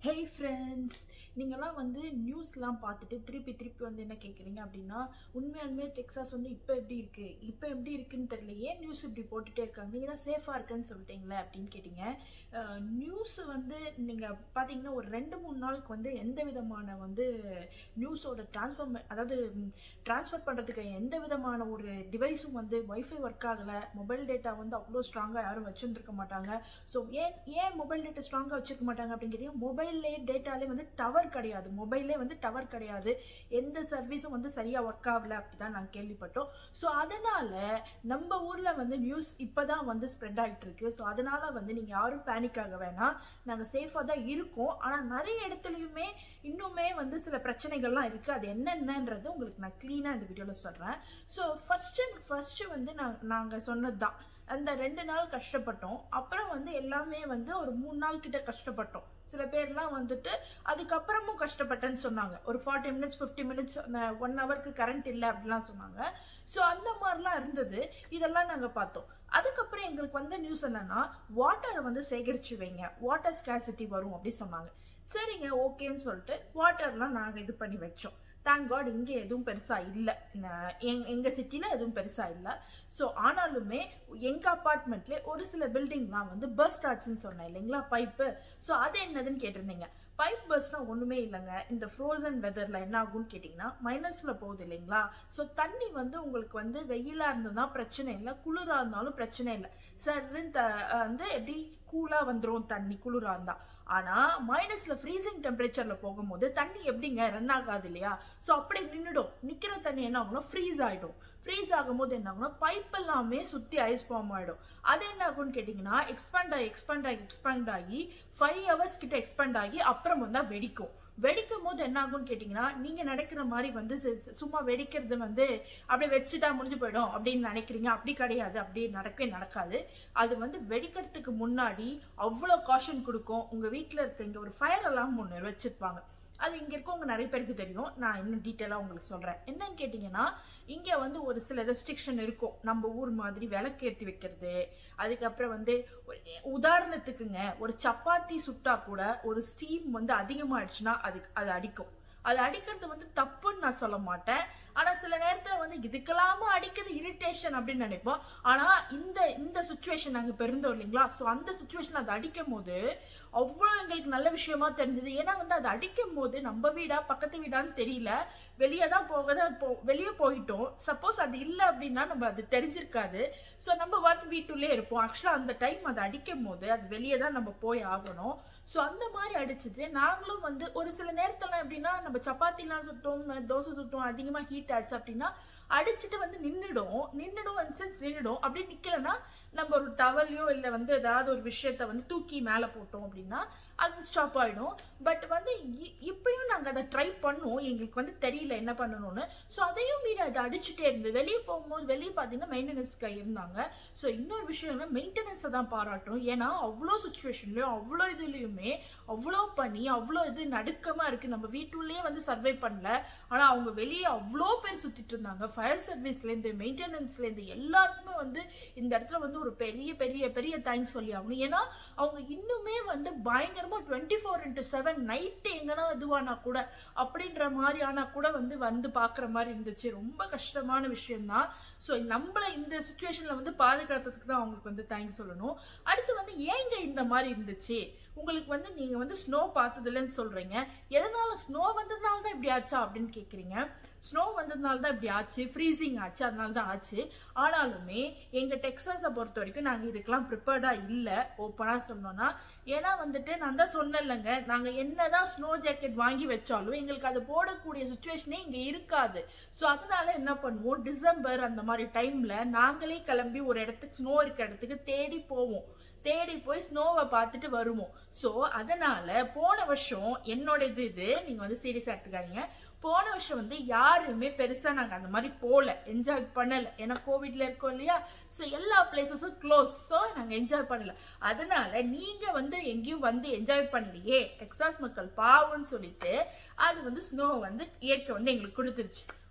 hey friends நீங்கள்லாம் வந்து நியூஸ்லாம் பார்த்துட்டு திருப்பி திருப்பி வந்து என்ன கேட்குறீங்க அப்படின்னா உண்மையாலுமே டெக்ஸாஸ் வந்து இப்போ எப்படி இருக்குது இப்போ எப்படி இருக்குன்னு தெரியல ஏன் நியூஸ் இப்படி போட்டுகிட்டே இருக்காங்க நீங்கள் தான் சேஃபாக இருக்குன்னு சொல்லிட்டீங்களே அப்படின்னு கேட்டிங்க நியூஸ் வந்து நீங்கள் பார்த்தீங்கன்னா ஒரு ரெண்டு மூணு நாளுக்கு வந்து எந்த விதமான வந்து நியூஸோட ட்ரான்ஸ்ஃபார்ம் அதாவது ட்ரான்ஸ்ஃபர் பண்ணுறதுக்கு எந்த விதமான ஒரு டிவைஸும் வந்து ஒய்ஃபை ஒர்க் ஆகலை மொபைல் டேட்டா வந்து அவ்வளோ ஸ்ட்ராங்காக யாரும் வச்சுருந்துருக்க மாட்டாங்க ஸோ ஏன் ஏன் மொபைல் டேட்டா ஸ்ட்ராங்காக வச்சுருக்க மாட்டாங்க அப்படின்னு கேட்டிங்கன்னா மொபைல்லே டேட்டாலே வந்து டவர் கிடையாது மொபைல்லே வந்து டவர் கிடையாது எந்த சர்வீஸும் வந்து சரியாக ஒர்க் ஆகல அப்படி தான் நாங்கள் கேள்விப்பட்டோம் ஸோ அதனால் நம்ம ஊரில் வந்து நியூஸ் இப்போ தான் வந்து ஸ்ப்ரெட் ஆகிட்டு இருக்கு ஸோ அதனால் வந்து நீங்கள் யாரும் பேனிக் ஆக வேணாம் நாங்கள் சேஃபாக தான் இருக்கோம் ஆனால் நிறைய இடத்துலையுமே இன்னுமே வந்து சில பிரச்சனைகள்லாம் இருக்குது அது என்னென்னன்றது உங்களுக்கு நான் க்ளீனாக இந்த வீடியோவில் சொல்கிறேன் ஸோ ஃபஸ்ட்டு ஃபஸ்ட்டு வந்து நான் நாங்கள் சொன்னது தான் அந்த ரெண்டு நாள் கஷ்டப்பட்டோம் அப்புறம் வந்து எல்லாமே வந்து ஒரு மூணு நாள் கிட்ட கஷ்டப்பட்டோம் சில பேர்லாம் வந்துட்டு அதுக்கப்புறமும் கஷ்டப்பட்டேன்னு சொன்னாங்க ஒரு ஃபார்ட்டி மினிட்ஸ் ஃபிஃப்டி மினிட்ஸ் அந்த ஒன் ஹவருக்கு கரண்ட் இல்லை அப்படிலாம் சொன்னாங்க ஸோ அந்த மாதிரிலாம் இருந்தது இதெல்லாம் நாங்கள் பார்த்தோம் அதுக்கப்புறம் எங்களுக்கு வந்த நியூஸ் என்னன்னா வாட்டரை வந்து சேகரிச்சு வைங்க வாட்டர் ஸ்கேசிட்டி வரும் அப்படி சொன்னாங்க சரிங்க ஓகேன்னு சொல்லிட்டு வாட்டர்லாம் நாங்கள் இது பண்ணி வச்சோம் தேங்க் காட் இங்கே எதுவும் பெருசாக இல்லை எங் எங்கள் சிட்டியில் எதுவும் பெருசாக இல்லை ஸோ ஆனாலுமே எங்கள் அப்பார்ட்மெண்ட்லேயே ஒரு சில பில்டிங்லாம் வந்து பஸ்ட் ஆச்சுன்னு சொன்னேன் இல்லைங்களா பைப்பு ஸோ அது என்னதுன்னு கேட்டிருந்தீங்க பைப் பஸ்னா ஒன்றுமே இல்லைங்க இந்த ஃப்ரோசன் வெதரில் என்ன ஆகும்னு கேட்டிங்கன்னா மைனஸில் போகுது இல்லைங்களா ஸோ தண்ணி வந்து உங்களுக்கு வந்து வெயிலாக இருந்ததுனா பிரச்சனை இல்லை குளிராக இருந்தாலும் பிரச்சனை இல்லை சரின்னு த வந்து எப்படி கூலாக வந்துடும் தண்ணி குளிராக இருந்தால் ஆனால் மைனஸில் ஃப்ரீசிங் டெம்பரேச்சரில் போகும்போது தண்ணி எப்படிங்க ரன் ஆகாது இல்லையா ஸோ அப்படியே நின்றுடும் நிற்கிற தண்ணி என்ன ஆகும்னா ஃப்ரீஸ் ஆகிடும் ஃப்ரீஸ் ஆகும்போது என்ன ஆகும்னா பைப் எல்லாமே சுற்றி ஐஸ் ஃபார்ம் ஆகிடும் அது என்ன ஆகும்னு கேட்டிங்கன்னா எக்ஸ்பேண்ட் ஆகி எக்ஸ்பேண்ட் ஆகி எக்ஸ்பேண்ட் ஆகி ஃபைவ் ஹவர்ஸ் கிட்ட எக்ஸ்பேண்ட் ஆகி அப்புறம் வந்தால் வெடிக்கும் வெடிக்கும் போது என்ன ஆகும்னு கேட்டிங்கன்னா நீங்கள் நடக்கிற மாதிரி வந்து சும்மா வெடிக்கிறது வந்து அப்படியே வச்சுட்டா முடிஞ்சு போயிடும் அப்படின்னு நினைக்கிறீங்க அப்படி கிடையாது அப்படி நடக்கவே நடக்காது அது வந்து வெடிக்கிறதுக்கு முன்னாடி அவ்வளோ காஷன் கொடுக்கும் உங்கள் வீட்டில் இருக்க இங்கே ஒரு ஃபயர் அலாம் ஒன்று வச்சுருப்பாங்க அது இங்கே இருக்கவங்க நிறைய பேருக்கு தெரியும் நான் இன்னும் டீட்டெயிலாக உங்களுக்கு சொல்கிறேன் என்னன்னு கேட்டிங்கன்னா இங்கே வந்து ஒரு சில ரெஸ்ட்ரிக்ஷன் இருக்கும் நம்ம ஊர் மாதிரி விளக்கேற்றி வைக்கிறது அதுக்கப்புறம் வந்து உதாரணத்துக்குங்க ஒரு சப்பாத்தி சுட்டா கூட ஒரு ஸ்டீம் வந்து அதிகமாகிடுச்சுன்னா அதுக்கு அது அடிக்கும் அது அடிக்கிறது வந்து தப்புன்னு நான் சொல்ல மாட்டேன் ஆனா சில நேரத்துல வந்து இதுக்கெல்லாம அடிக்கிறது இரிட்டேஷன் அப்படின்னு நினைப்போம் ஆனா இந்த இந்த சுச்சுவேஷன் நாங்க பெருந்தோம் இல்லைங்களா ஸோ அந்த சுச்சுவேஷன் அது அடிக்கும் போது அவ்வளோ எங்களுக்கு நல்ல விஷயமா தெரிஞ்சது ஏன்னா வந்து அது அடிக்கும் போது நம்ம வீடா பக்கத்து வீடான்னு தெரியல வெளியே தான் போக போ வெளியே போயிட்டோம் சப்போஸ் அது இல்லை அப்படின்னா நம்ம அது தெரிஞ்சிருக்காது ஸோ நம்ம வந்து வீட்டுள்ளே இருப்போம் ஆக்சுவலாக அந்த டைம் அது அடிக்கும் போது அது வெளியே தான் நம்ம போய் ஆகணும் ஸோ அந்த மாதிரி அடிச்சுட்டு நாங்களும் வந்து ஒரு சில நேரத்தில் எப்படின்னா நம்ம சப்பாத்திலாம் சுட்டோம் தோசை சுட்டோம் அதிகமாக ஹீட் ஆச்சு அப்படின்னா அடிச்சுட்டு வந்து நின்றுடும் நின்றுடும் சென்ஸ் நின்றுடும் அப்படி நிக்கலன்னா நம்ம ஒரு டவல்லையோ இல்லை வந்து ஏதாவது ஒரு விஷயத்த வந்து தூக்கி மேலே போட்டோம் அப்படின்னா அது ஸ்டாப் ஆகிடும் பட் வந்து இப்பயும் நாங்கள் அதை ட்ரை பண்ணோம் எங்களுக்கு வந்து தெரியல என்ன பண்ணணும்னு ஸோ அதையும் மீறி அதை அடிச்சுட்டே இருந்து வெளியே போகும்போது வெளியே பார்த்தீங்கன்னா மெயின்டெனன்ஸ்க்கு இருந்தாங்க ஸோ இன்னொரு விஷயம் மெயின்டெனன்ஸை தான் பாராட்டும் ஏன்னா அவ்வளோ சுச்சுவேஷன்லையும் அவ்வளோ இதுலேயுமே அவ்வளோ பண்ணி அவ்வளோ இது நடுக்கமாக இருக்குது நம்ம வீட்டுள்ளேயே வந்து சர்வை பண்ணல ஆனால் அவங்க வெளியே அவ்வளோ பேர் சுற்றிட்டு இருந்தாங்க ஃபயர் சர்வீஸ்லேருந்து மெயின்டெனன்ஸ்லேருந்து எல்லாருக்குமே வந்து இந்த இடத்துல வந்து ஒரு பெரிய பெரிய பெரிய தேங்க்ஸ் சொல்லி ஆகணும் ஏன்னா அவங்க இன்னுமே வந்து பயங்கரமாக twenty four into seven night எங்கன்னா இதுவானா கூட அப்படின்ற மாதிரி ஆனால் கூட வந்து வந்து பார்க்குற மாதிரி இருந்துச்சு ரொம்ப கஷ்டமான விஷயம்தான் ஸோ நம்மளை இந்த சுச்சுவேஷனில் வந்து பாதுகாத்ததுக்கு தான் அவங்களுக்கு வந்து தேங்க்ஸ் சொல்லணும் அடுத்து வந்து ஏங்க இந்த மாதிரி இருந்துச்சு உங்களுக்கு வந்து நீங்கள் வந்து ஸ்னோ பார்த்ததில்லன்னு சொல்கிறீங்க எதனால ஸ்னோ வந்ததுனால தான் இப்படி ஆச்சா அப்படின்னு கேட்குறீங்க ஸ்னோ வந்ததுனால தான் இப்படி ஆச்சு ஃப்ரீசிங் ஆச்சு அதனால தான் ஆச்சு ஆனாலுமே எங்கள் டெக்ஸ்டைல்ஸை பொறுத்த வரைக்கும் நாங்கள் இதுக்கெல்லாம் ப்ரிப்பேர்டாக இல்லை ஓப்பனாக சொன்னோன்னா ஏன்னா வந்துட்டு நான் தான் சொன்னேன்லங்க நாங்கள் என்னதான் ஸ்னோ ஜாக்கெட் வாங்கி வச்சாலும் எங்களுக்கு அது போடக்கூடிய சுச்சுவேஷனே இங்கே இருக்காது ஸோ அதனால என்ன பண்ணுவோம் டிசம்பர் அந்த மாதிரி டைமில் நாங்களே கிளம்பி ஒரு இடத்துக்கு ஸ்னோ இருக்க இடத்துக்கு தேடி போவோம் தேடி போய் ஸ்னோவை பார்த்துட்டு வருவோம் ஸோ அதனால போன வருஷம் என்னோட இது இது நீங்கள் வந்து சீரியஸாக எடுத்துக்காதீங்க போன வருஷம் வந்து யாருமே பெருசா நாங்க அந்த மாதிரி போல என்ஜாய் பண்ணல ஏன்னா கோவிட்ல இருக்கோம் இல்லையா ஸோ எல்லா பிளேசஸும் க்ளோஸ் ஸோ நாங்க என்ஜாய் பண்ணல அதனால நீங்க வந்து எங்கேயும் வந்து என்ஜாய் பண்ணலையே டெக்ஸாஸ் மக்கள் பாவம்னு சொல்லிட்டு அது வந்து ஸ்னோ வந்து இயற்கை வந்து எங்களுக்கு கொடுத்துருச்சு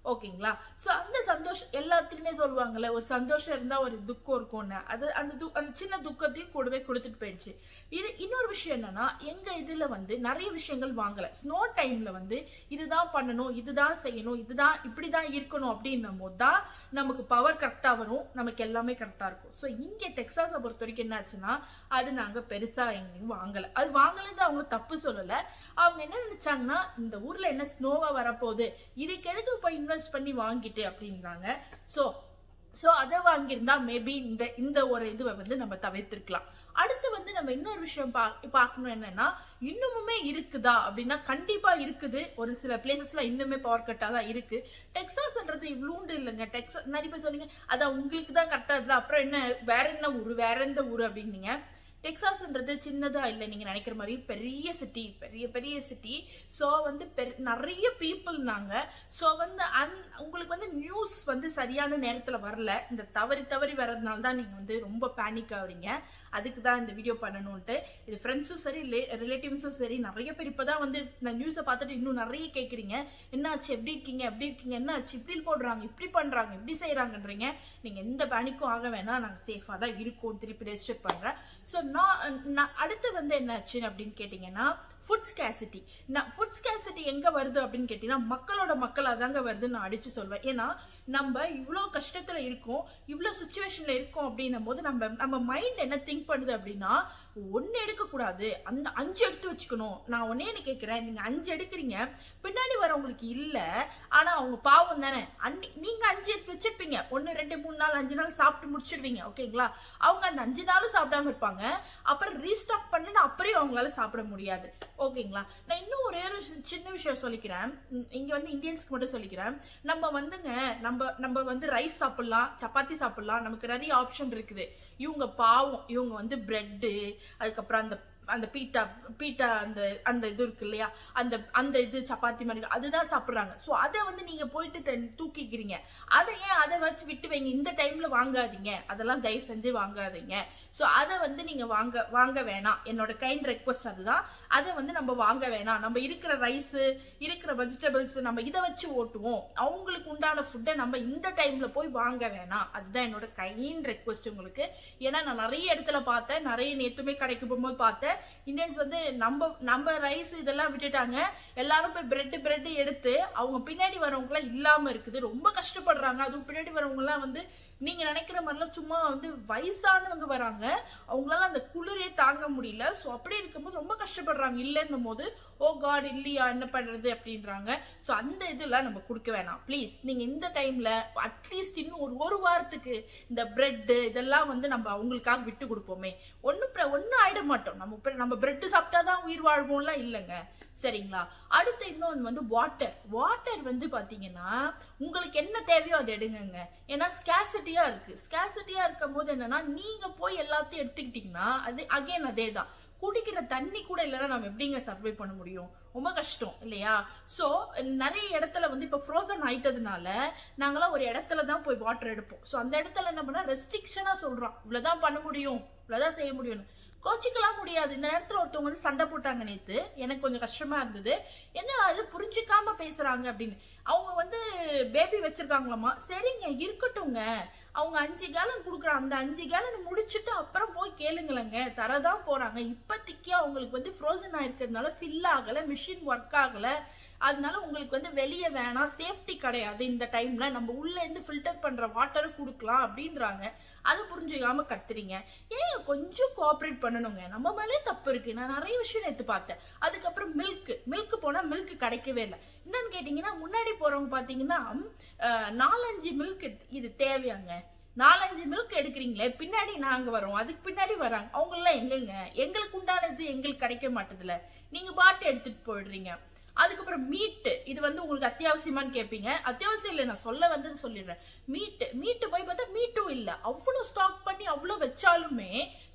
ஓகேங்களா ஸோ அந்த சந்தோஷம் எல்லாத்துலயுமே சொல்லுவாங்கல்ல ஒரு சந்தோஷம் இருந்தா ஒரு துக்கம் இருக்கும்னு அது அந்த து அந்த சின்ன துக்கத்தையும் கூடவே கொடுத்துட்டு போயிடுச்சு இது இன்னொரு விஷயம் என்னன்னா எங்க இதுல வந்து நிறைய விஷயங்கள் வாங்கல ஸ்னோ டைம்ல வந்து இதுதான் பண்ணணும் இதுதான் செய்யணும் இதுதான் இப்படிதான் இருக்கணும் அப்படின்னும் போது தான் நமக்கு பவர் கரெக்டா வரும் நமக்கு எல்லாமே கரெக்டா இருக்கும் ஸோ இங்க டெக்ஸாஸை பொறுத்த வரைக்கும் என்ன ஆச்சுன்னா அது நாங்க பெருசா எங்கேயும் வாங்கல அது வாங்கலன்னு அவங்க தப்பு சொல்லல அவங்க என்ன நினைச்சாங்கன்னா இந்த ஊர்ல என்ன ஸ்னோவா வரப்போகுது இதுக்கு எதுக்கு போய் இன்வெஸ்ட் பண்ணி வாங்கிட்டு அப்படின்றாங்க ஸோ ஸோ அதை வாங்கியிருந்தா மேபி இந்த இந்த ஒரு இதுவை வந்து நம்ம தவிர்த்திருக்கலாம் அடுத்து வந்து நம்ம இன்னொரு விஷயம் பா பார்க்கணும் என்னன்னா இன்னுமுமே இருக்குதா அப்படின்னா கண்டிப்பா இருக்குது ஒரு சில பிளேசஸ்ல இன்னுமே பவர் கட்டா தான் இருக்கு டெக்ஸாஸ்ன்றது இவ்வளோண்டு இல்லைங்க டெக்ஸாஸ் நிறைய பேர் சொன்னீங்க அதான் உங்களுக்கு தான் கரெக்டா இருக்குல்ல அப்புறம் என்ன வேற என்ன ஊரு வேற எந்த ஊரு அப்படின்னீங்க டெக்ஸாஸ்ன்றது சின்னதா இல்லை நீங்க நினைக்கிற மாதிரி பெரிய சிட்டி பெரிய பெரிய சிட்டி ஸோ வந்து பெரு- நிறைய பீப்புள் நாங்க ஸோ வந்து அந் உங்களுக்கு வந்து நியூஸ் வந்து சரியான நேரத்துல வரல இந்த தவறி தவறி வர்றதுனால தான் நீங்க வந்து ரொம்ப பேனிக் ஆகுறீங்க அதுக்கு தான் இந்த வீடியோ பண்ணணும்ட்டு இது ஃப்ரெண்ட்ஸும் சரி ரிலேட்டிவ்ஸும் சரி நிறைய பேர் இப்பதான் வந்து இந்த நியூஸை பார்த்துட்டு இன்னும் நிறைய கேட்குறீங்க என்னாச்சு எப்படி இருக்கீங்க எப்படி இருக்கீங்க என்னாச்சு இப்படி போடுறாங்க இப்படி பண்றாங்க இப்படி செய்யறாங்கன்றீங்க நீங்க எந்த பேனிக்கும் ஆக வேணாம் நாங்க சேஃபா தான் இருக்கோம் திருப்பி ரெஜிஸ்டர் பண்றேன் ஸோ நான் நான் அடுத்து வந்து என்னாச்சு அப்படின்னு கேட்டிங்கன்னா ஃபுட் ஸ்கேசிட்டி நான் ஃபுட் ஸ்கேசிட்டி எங்க வருது அப்படின்னு கேட்டிங்கன்னா மக்களோட மக்கள் அதாங்க வருதுன்னு நான் அடிச்சு சொல்வேன் ஏன்னா நம்ம இவ்வளோ கஷ்டத்துல இருக்கோம் இவ்வளோ சுச்சுவேஷன்ல இருக்கோம் அப்படின்னும் போது நம்ம நம்ம மைண்ட் என்ன திங்க் பண்ணுது அப்படின்னா ஒன்னு எடுக்கக்கூடாது அந்த அஞ்சு எடுத்து வச்சுக்கணும் நான் ஒன்னே என்ன கேட்கிறேன் நீங்க அஞ்சு எடுக்கிறீங்க பின்னாடி வரவங்களுக்கு இல்ல ஆனா அவங்க பாவம் தானே அன்னி நீங்க அஞ்சு எடுத்து வச்சிருப்பீங்க ஒன்னு ரெண்டு மூணு நாள் அஞ்சு நாள் சாப்பிட்டு முடிச்சிடுவீங்க ஓகேங்களா அவங்க அந்த அஞ்சு நாளும் சாப்பிடாம இருப்பாங்க அப்புறம் ரீஸ்டாக் பண்ணு அப்படியே அவங்களால சாப்பிட முடியாது ஓகேங்களா நான் இன்னும் ஒரே ஒரு சி- சின்ன விஷயம் சொல்லிக்கிறேன் உம், இங்க வந்து இந்தியன்ஸ்க்கு மட்டும் சொல்லிக்கிறேன் நம்ம வந்துங்க நம்ம நம்ம வந்து ரைஸ் சாப்பிடலாம் சப்பாத்தி சாப்பிடலாம் நமக்கு நிறைய ஆப்ஷன் இருக்குது இவங்க பாவம் இவங்க வந்து பிரெட்டு அதுக்கப்புறம் அந்த அந்த பீட்டா பீட்டா அந்த அந்த இது இருக்கு இல்லையா அந்த அந்த இது சப்பாத்தி மாதிரி அதுதான் சாப்பிடுறாங்க ஸோ அதை வந்து நீங்க போயிட்டு தென் தூக்கிக்கிறீங்க அதை ஏன் அதை வச்சு விட்டு வைங்க இந்த டைம்ல வாங்காதீங்க அதெல்லாம் தயவு செஞ்சு வாங்காதீங்க ஸோ அதை வந்து நீங்க வாங்க வாங்க வேணாம் என்னோட கைண்ட் ரெக்வஸ்ட் அதுதான் அதை வந்து நம்ம வாங்க வேணாம் நம்ம இருக்கிற ரைஸ் இருக்கிற வெஜிடபிள்ஸ் நம்ம இதை வச்சு ஓட்டுவோம் அவங்களுக்கு உண்டான ஃபுட்டை நம்ம இந்த டைம்ல போய் வாங்க வேணாம் அதுதான் என்னோட கைண்ட் ரெக்வஸ்ட் உங்களுக்கு ஏன்னா நான் நிறைய இடத்துல பார்த்தேன் நிறைய நேத்துமே கடைக்கு போகும்போது பார்த்தேன் இந்தியன்ஸ் வந்து நம்ம நம்ம ரைஸ் இதெல்லாம் விட்டுட்டாங்க எல்லாரும் போய் பிரெட் பிரெட் எடுத்து அவங்க பின்னாடி வரவங்கலாம் இல்லாம இருக்குது ரொம்ப கஷ்டப்படுறாங்க அதுவும் பின்னாடி வரவங்கலாம் வந்து நீங்க நினைக்கிற மாதிரிலாம் சும்மா வந்து வயசானவங்க வராங்க அவங்களால அந்த குளிரே தாங்க முடியல ஸோ அப்படி இருக்கும்போது ரொம்ப கஷ்டப்படுறாங்க இல்லைன்னும் போது ஓ காட் இல்லையா என்ன பண்றது அப்படின்றாங்க ஸோ அந்த இதெல்லாம் நம்ம கொடுக்க வேணாம் ப்ளீஸ் நீங்க இந்த டைம்ல அட்லீஸ்ட் இன்னும் ஒரு ஒரு வாரத்துக்கு இந்த பிரெட்டு இதெல்லாம் வந்து நம்ம அவங்களுக்காக விட்டு கொடுப்போமே ஒன்றும் ஒன்றும் ஆயிட மாட்டோம் நம்ம இப்ப- நம்ம பிரெட்டு சாப்பிட்டாதான் உயிர் வாழ்வோம்லாம் இல்லைங்க சரிங்களா அடுத்து இன்னொன்று வந்து வாட்டர் வாட்டர் வந்து பாத்தீங்கன்னா உங்களுக்கு என்ன தேவையோ அதை எடுங்கங்க ஏன்னா ஸ்கேசிட்டியா இருக்கு ஸ்கேசிட்டியா இருக்கும் போது என்னன்னா நீங்க போய் எல்லாத்தையும் எடுத்துக்கிட்டீங்கன்னா அது அகைன் அதே தான் குடிக்கிற தண்ணி கூட இல்லைன்னா நம்ம எப்படிங்க சர்வை பண்ண முடியும் ரொம்ப கஷ்டம் இல்லையா ஸோ நிறைய இடத்துல வந்து இப்போ ஃப்ரோசன் ஆயிட்டதுனால நாங்களாம் ஒரு இடத்துல தான் போய் வாட்டர் எடுப்போம் ஸோ அந்த இடத்துல என்ன பண்ணா ரெஸ்ட்ரிக்ஷனாக சொல்கிறோம் இவ்வளோதான் பண்ண முடியும் இவ்வளோதான் செய்ய முடியும்னு கோச்சிக்கலாம் முடியாது இந்த நேரத்தில் ஒருத்தவங்க வந்து சண்டை போட்டாங்க நேத்து எனக்கு கொஞ்சம் கஷ்டமா இருந்தது என்ன அது புரிஞ்சுக்காம பேசுறாங்க அப்படின்னு அவங்க வந்து பேபி வச்சிருக்காங்களாமா சரிங்க இருக்கட்டும்ங்க அவங்க அஞ்சு கேலன் கொடுக்குறாங்க அந்த அஞ்சு கேலன் முடிச்சுட்டு அப்புறம் போய் கேளுங்களேங்க தரதான் போறாங்க இப்போதைக்கு அவங்களுக்கு வந்து ஃப்ரோசன் ஆயிருக்கிறதுனால ஃபில் ஆகல மிஷின் ஒர்க் ஆகல அதனால உங்களுக்கு வந்து வெளியே வேணாம் சேஃப்டி கிடையாது இந்த டைம்ல நம்ம உள்ள இருந்து ஃபில்டர் பண்ற வாட்டரை கொடுக்கலாம் அப்படின்றாங்க அதை புரிஞ்சுக்காம கத்துறீங்க ஏன் கொஞ்சம் கோஆப்ரேட் பண்ணணுங்க நம்ம மேலே தப்பு இருக்கு நான் நிறைய விஷயம் நேத்து பார்த்தேன் அதுக்கப்புறம் மில்க் மில்க் போனா மில்க் கிடைக்கவே இல்லை என்னன்னு கேட்டீங்கன்னா முன்னாடி போறவங்க பாத்தீங்கன்னா அஹ், நாலஞ்சு மில்க் இது தேவையாங்க நாலஞ்சு மில்க் எடுக்கிறீங்களே பின்னாடி நாங்க வரோம் அதுக்கு பின்னாடி வராங்க அவங்க எல்லாம் எங்கங்க எங்களுக்கு உண்டானது எங்களுக்கு கிடைக்க மாட்டதுல நீங்க பாட்டு எடுத்துட்டு போயிடுறீங்க அதுக்கப்புறம் மீட்டு இது வந்து உங்களுக்கு அத்தியாவசியமான்னு கேட்பீங்க அத்தியாவசியம் இல்லை நான் சொல்ல வந்தது சொல்லிடுறேன் மீட்டு மீட்டு போய் பார்த்தா மீட்டும் இல்லை அவ்வளோ ஸ்டாக் பண்ணி அவ்வளோ வச்சாலுமே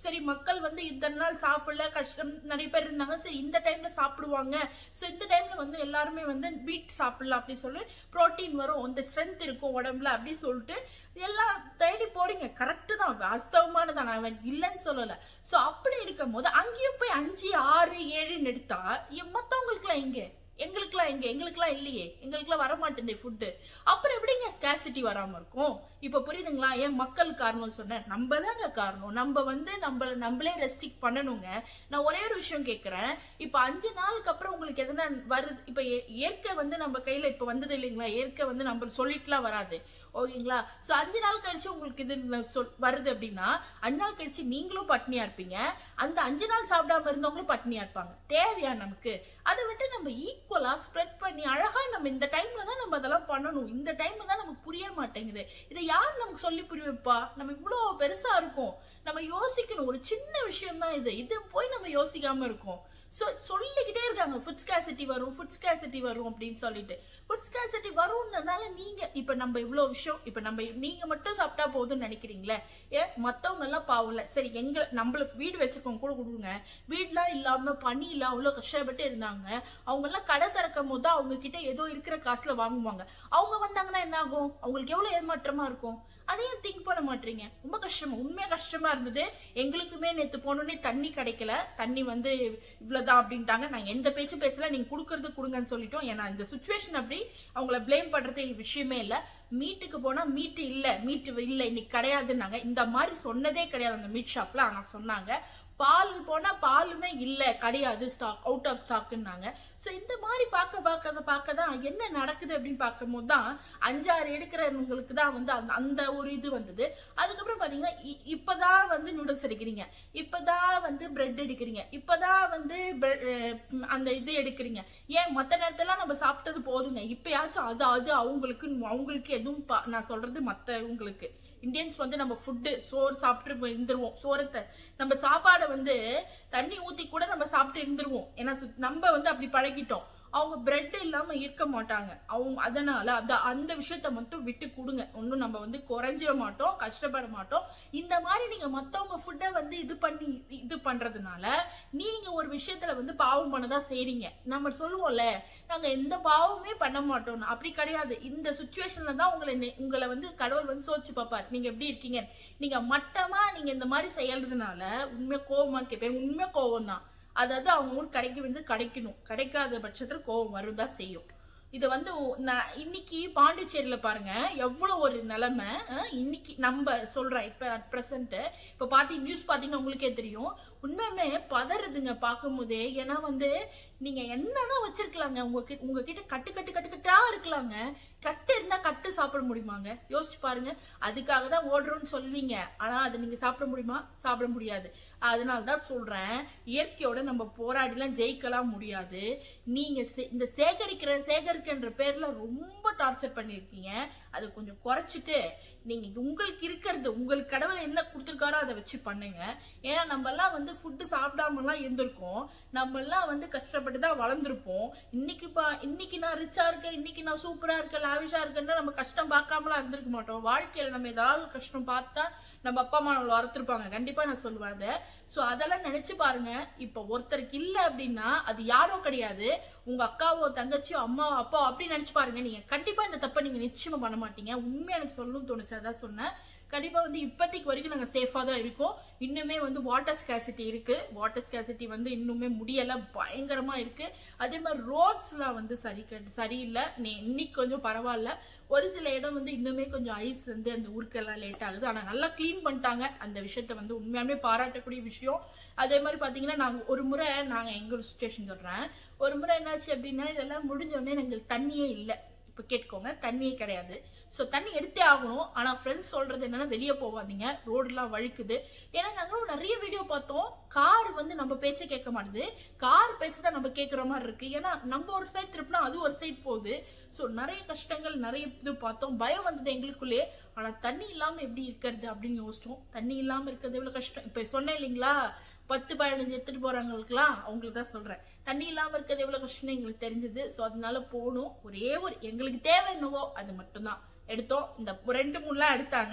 சரி மக்கள் வந்து இத்தனை நாள் சாப்பிடல கஷ்டம் நிறைய பேர் இருந்தாங்க சரி இந்த டைம்ல சாப்பிடுவாங்க ஸோ இந்த டைம்ல வந்து எல்லாருமே வந்து வீட் சாப்பிடலாம் அப்படி சொல்லி புரோட்டீன் வரும் இந்த ஸ்ட்ரென்த் இருக்கும் உடம்புல அப்படி சொல்லிட்டு எல்லாம் தேடி போறீங்க கரெக்டு தான் வாஸ்தவமானதான் நான் இல்லைன்னு சொல்லல ஸோ அப்படி இருக்கும் போது அங்கேயும் போய் அஞ்சு ஆறு ஏழுன்னு எடுத்தா மற்றவங்களுக்குலாம் எங்க எங்களுக்குலாம் எங்க எங்களுக்குலாம் இல்லையே எங்களுக்குலாம் வர மாட்டேங்குது ஃபுட்டு அப்புறம் எப்படிங்க ஸ்கேசிட்டி வராம இருக்கும் இப்ப புரியுதுங்களா ஏன் மக்கள் காரணம் சொன்னேன் நம்ம தாங்க காரணம் நம்ம வந்து நம்ம நம்மளே ரெஸ்ட்ரிக்ட் பண்ணணுங்க நான் ஒரே ஒரு விஷயம் கேட்கறேன் இப்ப அஞ்சு நாளுக்கு அப்புறம் உங்களுக்கு எதனா வருது இப்ப இய- இயற்கை வந்து நம்ம கையில இப்ப வந்தது இல்லைங்களா இயற்கை வந்து நம்ம சொல்லிட்டுலாம் வராது ஓகேங்களா சோ அஞ்சு நாள் கழிச்சு உங்களுக்கு இது ந- சொல்- வருது அப்படின்னா அஞ்சு நாள் கழிச்சு நீங்களும் பட்னியா இருப்பீங்க அந்த அஞ்சு நாள் சாப்பிடாம இருந்தவங்களும் பட்னியா இருப்பாங்க தேவையா நமக்கு அதை விட்டு நம்ம ஈக்குவலா ஸ்ப்ரெட் பண்ணி அழகா நம்ம இந்த டைம்ல தான் நம்ம அதெல்லாம் பண்ணணும் இந்த டைம்ல தான் நமக்கு புரிய மாட்டேங்குது இதை யார் நமக்கு சொல்லி புரிய வைப்பா நம்ம இவ்வளோ பெருசா இருக்கும் நம்ம யோசிக்கணும் ஒரு சின்ன விஷயம் தான் இது இது போய் நம்ம யோசிக்காம இருக்கோம் ஸோ சொல்லிக்கிட்டே இருக்காங்க ஃபுட் ஸ்கேசிட்டி வரும் ஃபுட் ஸ்கேசிட்டி வரும் அப்படின்னு சொல்லிட்டு ஃபுட் ஸ்கேசிட்டி வரும்ன்றனால நீங்க இப்ப நம்ம இவ்வளோ விஷயம் இப்ப நம்ம நீங்க மட்டும் சாப்பிட்டா போதும்னு நினைக்கிறீங்களே ஏன் மத்தவங்க எல்லாம் பாவம்ல சரி எங்க நம்மளுக்கு வீடு வச்சிருக்கவங்க கூட கொடுங்க வீடுலாம் இல்லாம பனி இல்ல அவ்வளவு கஷ்டப்பட்டு இருந்தாங்க அவங்க எல்லாம் கடை திறக்கும் போது அவங்க கிட்ட ஏதோ இருக்கிற காசுல வாங்குவாங்க அவங்க வந்தாங்கன்னா என்ன ஆகும் அவங்களுக்கு எவ்வளவு ஏமாற்றமா இருக்கும் அதையும் திங்க் பண்ண மாட்டீங்க ரொம்ப கஷ்டமா உண்மையா கஷ்டமா இருந்தது எங்களுக்குமே நேத்து போனோடனே தண்ணி கிடைக்கல தண்ணி வந்து இவ்வளவுதான் அப்படின்ட்டாங்க நான் எந்த பேச்சும் பேசல நீங்க குடுக்கறது கொடுங்கன்னு சொல்லிட்டோம் ஏன்னா இந்த சுச்சுவேஷன் அப்படி அவங்கள ப்ளேம் பண்றது விஷயமே இல்ல மீட்டுக்கு போனா மீட்டு இல்ல மீட்டு இல்ல இன்னைக்கு கிடையாதுன்னாங்க இந்த மாதிரி சொன்னதே கிடையாது அந்த மீட் ஷாப்ல ஆனா சொன்னாங்க பால் போனா பாலுமே இல்ல கிடையாது ஸ்டாக் அவுட் ஆஃப் ஸ்டாக்னாங்க சோ இந்த மாதிரி பார்க்க பார்க்க பார்க்க தான் என்ன நடக்குது அப்படின்னு பார்க்கும்போது தான் அஞ்சாறு எடுக்கிறவங்களுக்கு தான் வந்து அந்த- அந்த ஒரு இது வந்தது அதுக்கப்புறம் பாத்தீங்கன்னா இ- இப்பதான் வந்து நூடுல்ஸ் எடுக்கிறீங்க இப்பதான் வந்து பிரெட் எடுக்கிறீங்க இப்பதான் வந்து bre- அஹ் அந்த இது எடுக்கிறீங்க ஏன் மத்த நேரத்தெல்லாம் நம்ம சாப்பிட்டது போதுங்க இப்பயாச்சும் அது அது அவங்களுக்கு அவங்களுக்கு எதுவும் பா- நான் சொல்றது மத்தவங்களுக்கு இந்தியன்ஸ் வந்து நம்ம ஃபுட்டு சோறு சாப்பிட்டு இருந்துருவோம் சோறத்தை நம்ம சாப்பாடை வந்து தண்ணி ஊத்தி கூட நம்ம சாப்பிட்டு இருந்துருவோம் ஏன்னா சு- நம்ம வந்து அப்படி பழகிட்டோம் அவங்க பிரெட் இல்லாம இருக்க மாட்டாங்க அவங்க அதனால அந்த அந்த விஷயத்த மட்டும் விட்டு கொடுங்க ஒன்றும் நம்ம வந்து குறைஞ்சிட மாட்டோம் கஷ்டப்பட மாட்டோம் இந்த மாதிரி நீங்க மத்தவங்க ஃபுட்டை வந்து இது பண்ணி இது பண்றதுனால நீங்க ஒரு விஷயத்துல வந்து பாவம் பண்ணதான் செய்றீங்க நம்ம சொல்லுவோம்ல நாங்க எந்த பாவமே பண்ண மாட்டோம் அப்படி கிடையாது இந்த சுச்சுவேஷன்ல தான் உங்களை நெ- உங்களை வந்து கடவுள் வந்து சோதிச்சு பார்ப்பார் நீங்க எப்படி இருக்கீங்க நீங்க மட்டமா நீங்க இந்த மாதிரி செய்யறதுனால உண்மையா கோவமான்னு கேட்பேன் உண்மையா கோவம் தான் அதாவது அவங்களுக்கு கிடைக்க வேண்டியது கிடைக்கணும் கிடைக்காத பட்சத்துல கோவம் வரும்தான் செய்யும் இதை வந்து உ- நான் இன்னைக்கு பாண்டிச்சேரியில பாருங்க எவ்வளவு ஒரு நிலைமை அஹ், இன்னைக்கு நம்ம சொல்றேன் இப்ப அட் பிரசன்ட் இப்ப பாத்தீங்க நியூஸ் பாத்தீங்கன்னா உங்களுக்கே தெரியும் உண்மையுமே பதறதுங்க பார்க்கும் போதே ஏன்னா வந்து நீங்க என்னதான் வச்சிருக்கலாங்க உங்ககிட்ட உங்ககிட்ட கட்டு கட்டு கட்டு கட்டா இருக்கலாங்க கட்டு இருந்தா கட்டு சாப்பிட முடியுமாங்க யோசிச்சு பாருங்க அதுக்காக தான் ஓடுறோம்னு சொல்லுவீங்க ஆனா அதை நீங்க சாப்பிட முடியுமா சாப்பிட முடியாது அதனால தான் சொல்றேன் இயற்கையோட நம்ம போராடிலாம் ஜெயிக்கலாம் முடியாது நீங்க சே- இந்த சேகரிக்கிற சேகரிக்கின்ற பேர்ல ரொம்ப டார்ச்சர் பண்ணிருக்கீங்க அதை கொஞ்சம் குறைச்சிட்டு நீங்க உங்களுக்கு இருக்கிறது உங்களுக்கு கடவுள் என்ன கொடுத்துருக்காரோ அதை வச்சு பண்ணுங்க ஏன்னா நம்ம எல்லாம் வந்து ஃபுட்டு சாப்பிடாமலாம் இருந்திருக்கோம் நம்ம எல்லாம் வந்து கஷ்டப்பட்டு தான் வளர்ந்துருப்போம் இன்னைக்கு பா இன்னைக்கு நான் ரிச்சா இருக்கேன் இன்னைக்கு நான் சூப்பரா இருக்கேன் லாவிஷா இருக்கேன்னா நம்ம கஷ்டம் பார்க்காமலாம் இருந்திருக்க மாட்டோம் வாழ்க்கையில நம்ம ஏதாவது ஒரு கஷ்டம் பார்த்தா நம்ம அப்பா அம்மா நம்மளை வளர்த்துருப்பாங்க கண்டிப்பா நான் சொல்லுவேன் அதை ஸோ அதெல்லாம் நினைச்சு பாருங்க இப்போ ஒருத்தருக்கு இல்ல அப்படின்னா அது யாரோ கிடையாது உங்க அக்காவோ தங்கச்சியோ அம்மாவோ அப்பாவோ அப்படி நினைச்சு பாருங்க நீங்க கண்டிப்பா இந்த தப்பை நீங்க நிச்சயமா பண்ண மாட்டீங்க உண்மையா எனக்கு சொல்லணும்னு தோணுச்சு அதான் சொன்னேன் கண்டிப்பா வந்து இப்போதைக்கு வரைக்கும் நாங்க சேஃபா தான் இருக்கோம் இன்னுமே வந்து வாட்டர் ஸ்கேசிட்டி இருக்கு வாட்டர் ஸ்கேசிட்டி வந்து இன்னுமே முடியல பயங்கரமா இருக்கு அதே மாதிரி ரோட்ஸ்லாம் வந்து சரி கட்டு- சரியில்லை நே- இன்னைக்கு கொஞ்சம் பரவாயில்ல ஒரு சில இடம் வந்து இன்னுமே கொஞ்சம் ஐஸ் வந்து அந்த ஊருக்கெல்லாம் லேட் ஆகுது ஆனா நல்லா க்ளீன் பண்ணிட்டாங்க அந்த விஷயத்த வந்து உண்மையாலுமே பாராட்டக்கூடிய விஷயம் அதே மாதிரி பாத்தீங்கன்னா நாங்க ஒரு முறை நாங்க எங்க சுச்சுவேஷன் சொல்றேன் ஒரு முறை என்னாச்சு அப்படின்னா இதெல்லாம் முடிஞ்ச உடனே எங்களுக்கு தண்ணியே இல்லை இப்ப கேட்கோங்க தண்ணியே கிடையாது ஸோ தண்ணி எடுத்தே ஆகணும் ஆனா ஃப்ரெண்ட்ஸ் சொல்றது என்னன்னா வெளியே போகாதீங்க ரோடுலாம் வழுக்குது ஏன்னா நாங்களும் நிறைய வீடியோ பார்த்தோம் கார் வந்து நம்ம பேச்சை கேட்க மாட்டுது கார் பேச்சு தான் நம்ம கேட்குற மாதிரி இருக்கு ஏன்னா நம்ம ஒரு சைடு திருப்பினா அது ஒரு சைடு போகுது ஸோ நிறைய கஷ்டங்கள் நிறைய இது பார்த்தோம் பயம் வந்தது எங்களுக்குள்ளே ஆனா தண்ணி இல்லாம எப்படி இருக்கிறது அப்படின்னு யோசிச்சோம் தண்ணி இல்லாம இருக்கிறது எவ்வளவு கஷ்டம் இப்ப சொன்னேன் இல்லைங்களா பத்து பதினஞ்சு எடுத்துட்டு போறவங்களுக்குலாம் அவங்களுக்கு தான் சொல்றேன் தண்ணி இல்லாம இருக்கிறது எவ்வளவு கஷ்டம்னு எங்களுக்கு தெரிஞ்சது ஸோ அதனால போகணும் ஒரே ஒரு எங்களுக்கு தேவை என்னவோ அது மட்டும்தான் எடுத்தோம் இந்த ரெண்டு மூணுலாம் எடுத்தாங்க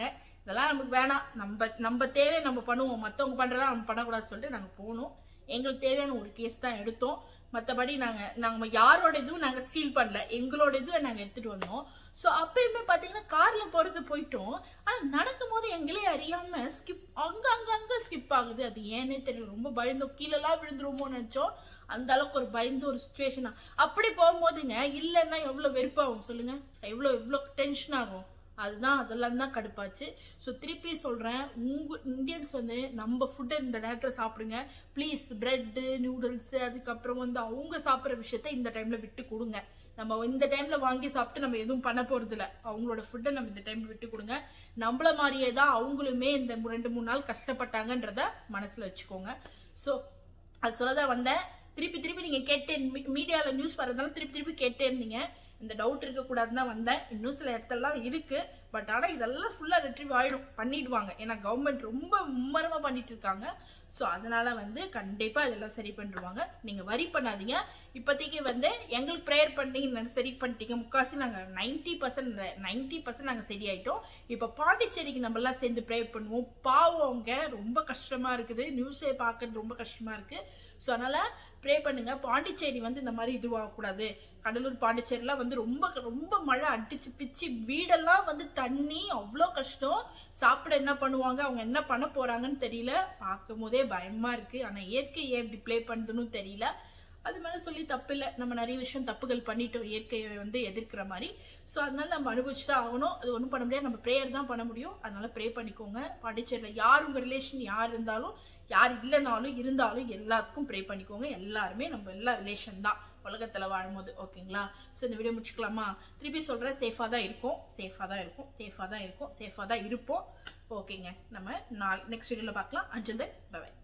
இதெல்லாம் நமக்கு வேணாம் நம்ம நம்ம தேவை நம்ம பண்ணுவோம் மற்றவங்க பண்ணுறதா நம்ம பண்ணக்கூடாதுன்னு சொல்லிட்டு நாங்கள் போனோம் எங்களுக்கு தேவையான ஒரு கேஸ் தான் எடுத்தோம் மற்றபடி நாங்கள் நாங்கள் யாரோட இதுவும் நாங்கள் ஸ்டீல் பண்ணல எங்களோட இதுவை நாங்கள் எடுத்துகிட்டு வந்தோம் ஸோ அப்பயுமே பார்த்தீங்கன்னா காரில் போகிறது போயிட்டோம் ஆனால் நடக்கும் போது எங்களே அறியாமல் ஸ்கிப் அங்கே அங்கே அங்கே ஸ்கிப் ஆகுது அது ஏன்னே தெரியல ரொம்ப பயந்தோம் கீழெல்லாம் விழுந்துருமோன்னு நினச்சோம் அந்த அளவுக்கு ஒரு பயந்த ஒரு சுச்சுவேஷனா அப்படி போகும்போதுங்க இல்லைன்னா எவ்வளோ வெறுப்பாகும் சொல்லுங்க எவ்வளோ எவ்வளோ டென்ஷன் ஆகும் அதுதான் அதெல்லாம் தான் கடுப்பாச்சு ஸோ திருப்பி சொல்கிறேன் உங்க இந்தியன்ஸ் வந்து நம்ம ஃபுட்டை இந்த நேரத்தில் சாப்பிடுங்க ப்ளீஸ் பிரெட்டு நூடுல்ஸு அதுக்கப்புறம் வந்து அவங்க சாப்பிட்ற விஷயத்த இந்த டைமில் விட்டு கொடுங்க நம்ம இந்த டைமில் வாங்கி சாப்பிட்டு நம்ம எதுவும் பண்ண போகிறதில்ல அவங்களோட ஃபுட்டை நம்ம இந்த டைமில் விட்டு கொடுங்க நம்மள மாதிரியே தான் அவங்களுமே இந்த ரெண்டு மூணு நாள் கஷ்டப்பட்டாங்கன்றத மனசில் வச்சுக்கோங்க ஸோ அது சொல்ல தான் வந்தேன் திருப்பி திருப்பி நீங்கள் கேட்டே மீடியாவில் நியூஸ் வரதுனால திருப்பி திருப்பி கேட்டே இருந்தீங்க இந்த டவுட் இருக்கக்கூடாதுன்னு தான் வந்தேன் இன்னும் சில இடத்துலலாம் இருக்கு பட் ஆனால் இதெல்லாம் ஃபுல்லாக ரெட்ரீவ் ஆகிடும் பண்ணிடுவாங்க ஏன்னா கவர்மெண்ட் ரொம்ப மும்மரமாக பண்ணிட்டு இருக்காங்க ஸோ அதனால வந்து கண்டிப்பாக இதெல்லாம் சரி பண்ணிடுவாங்க நீங்கள் வரி பண்ணாதீங்க இப்போதைக்கு வந்து எங்களுக்கு ப்ரேயர் பண்ணி நாங்கள் சரி பண்ணிட்டீங்க முக்காசி நாங்கள் நைன்டி பர்சன்ட் நைன்டி பர்சன்ட் நாங்கள் சரியாயிட்டோம் இப்போ பாண்டிச்சேரிக்கு நம்மலாம் சேர்ந்து ப்ரேயர் பண்ணுவோம் பாவம் அவங்க ரொம்ப கஷ்டமாக இருக்குது நியூஸே பார்க்கறது ரொம்ப கஷ்டமாக இருக்குது ஸோ அதனால் ப்ரே பண்ணுங்க பாண்டிச்சேரி வந்து இந்த மாதிரி இதுவாகக்கூடாது கடலூர் பாண்டிச்சேரிலாம் வந்து ரொம்ப ரொம்ப மழை அடிச்சு பிச்சு வீடெல்லாம் வந்து தண்ணி அவ்வளோ கஷ்டம் சாப்பிட என்ன பண்ணுவாங்க அவங்க என்ன பண்ண போறாங்கன்னு தெரியல பார்க்கும் போதே பயமா இருக்கு ஆனால் இயற்கை ஏன் இப்படி ப்ளே பண்ணுதுன்னு தெரியல அது மேலே சொல்லி தப்பு இல்லை நம்ம நிறைய விஷயம் தப்புகள் பண்ணிட்டோம் இயற்கையை வந்து எதிர்க்கிற மாதிரி ஸோ அதனால நம்ம அனுபவிச்சு தான் ஆகணும் அது ஒன்றும் பண்ண முடியாது நம்ம ப்ரேயர் தான் பண்ண முடியும் அதனால ப்ரே பண்ணிக்கோங்க பாண்டிச்சேரியில் யார் உங்கள் ரிலேஷன் யார் இருந்தாலும் யார் இல்லைனாலும் இருந்தாலும் எல்லாத்துக்கும் ப்ரே பண்ணிக்கோங்க எல்லாருமே நம்ம எல்லா ரிலேஷன் தான் உலகத்தில் வாழும்போது ஓகேங்களா ஸோ இந்த வீடியோ முடிச்சுக்கலாமா திருப்பி சொல்கிறேன் சேஃபாக தான் இருக்கும் சேஃபாக தான் இருக்கும் சேஃபாக தான் இருக்கும் சேஃபாக தான் இருப்போம் ஓகேங்க நம்ம நாள் நெக்ஸ்ட் வீடியோவில் பார்க்கலாம் அஞ்சல் தன் பை